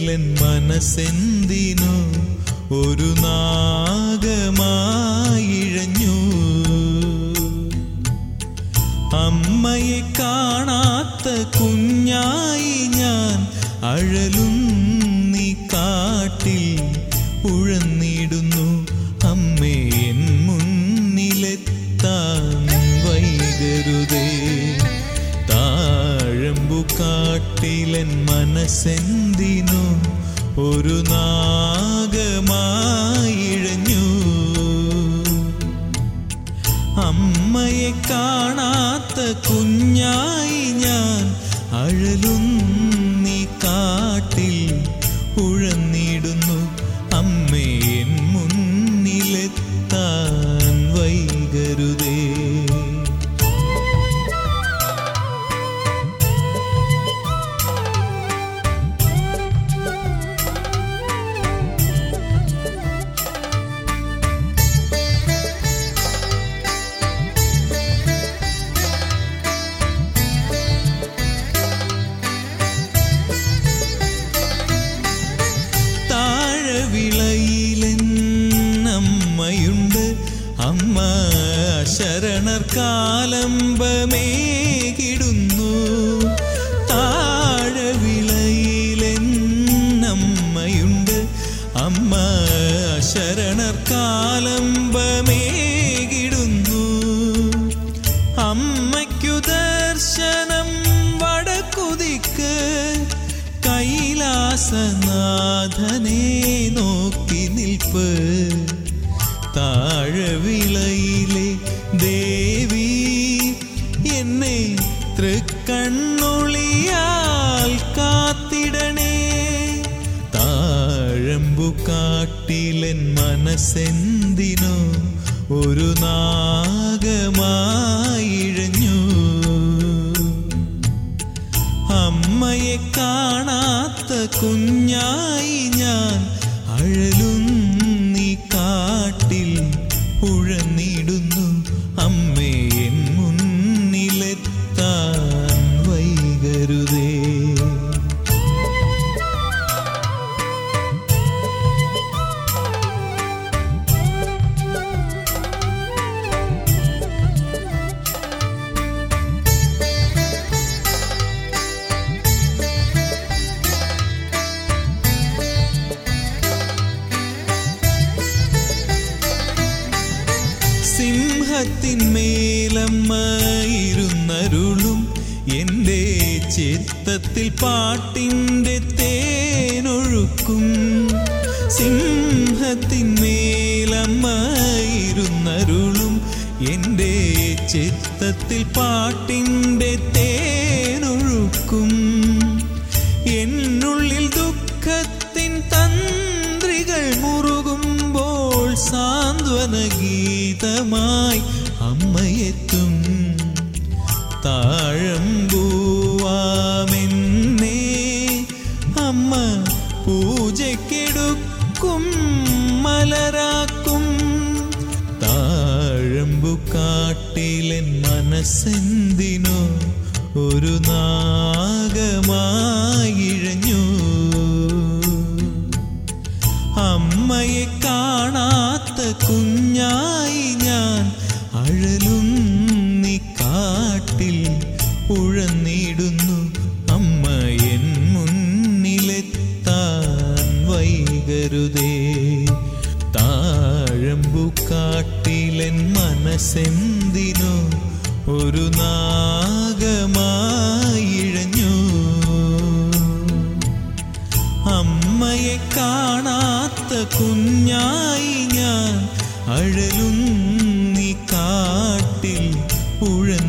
കാട്ടിലൻ മനസ്സെന്തിനോ ഒരു നാഗമായിഴഞ്ഞു അമ്മയെ കാണാത്ത കുഞ്ഞായി ഞാൻ അഴലും നീ കാട്ടിൽ ഉഴന്നിടുന്നു അമ്മേ എൻ മുന്നിലെത്താൻ വൈകരുതേ താഴമ്പു കാട്ടിലൻ മനസ്സെന്തിനോ ഒരു നാഗമായിഴഞ്ഞു അമ്മയെ കാണാത്ത കുഞ്ഞായി ഞാൻ അഴലും നീ കാട്ടിൽ ഉഴന്നിടുന്നു അമ്മേ എൻ മുന്നിലെത്താൻ വൈകരുതേ താഴവിളയിലെന്നമ്മയുണ്ട് അമ്മ ശരണർ കാലംബമേകിടുന്നു താഴവിളയിലെന്നമ്മയുണ്ട് അമ്മ ശരണർ കാലംബമേകിടുന്നു അമ്മയ്ക്കു ദർശനം വടക്കുതിക്ക് കൈലാസനാഥനെ നോക്കി നിൽപ്പ് താഴവിളയിലെ ദേവി എന്നെ തൃക്കണ്ണൊളിയാൽ കാത്തിടണേ താഴമ്പു കാട്ടിലൻ മനസ്സെന്തിനോ ഒരു നാഗമായിഴഞ്ഞു അമ്മയെ കാണാത്ത കുഞ്ഞായി ഞാൻ അഴലും നീ കാട്ടിൽ ഉഴന്നിടുന്നു അമ്മേ എൻ മുന്നിലെത്താൻ വൈകരുതേ സിംഹത്തിന്മേലമ്മയിരുന്നരുളും എൻ്റെ ചിത്തത്തിൽ പാട്ടിൻ്റെ തേനൊഴുക്കും സിംഹത്തിന്മേലമ്മയിരുന്നരുളും എൻ്റെ ചിത്തത്തിൽ പാട്ടിൻ്റെ തേനൊഴുക്കും എന്നുള്ളിൽ ദുഃഖത്തിൻ തന്ത്രികൾ മുറുകുമ്പോൾ സാന്ത്വന ഗീതമായി അമ്മയെത്തും താഴമ്പൂവാമെന്നേ അമ്മ പൂജയ്ക്കെടുക്കും മലരാക്കും താഴമ്പു കാട്ടിലെൻ മനസ്സെന്തിനോ ഒരു നാഗമായിഴഞ്ഞു അമ്മയെ കാണാത്ത കുഞ്ഞായി ഞാൻ അഴലും നീ കാട്ടിൽ ഉഴന്നിടുന്നു അമ്മ എൻ മുന്നിലെത്താൻ വൈകരുതേ താഴമ്പു കാട്ടിലെൻ മനസ്സെന്തിനോ ഒരു നാഗമായിഴഞ്ഞു അമ്മയെ കാണാത്ത കുഞ്ഞായി ഞാൻ അഴലും നീ കാട്ടിൽ ഉഴന്നു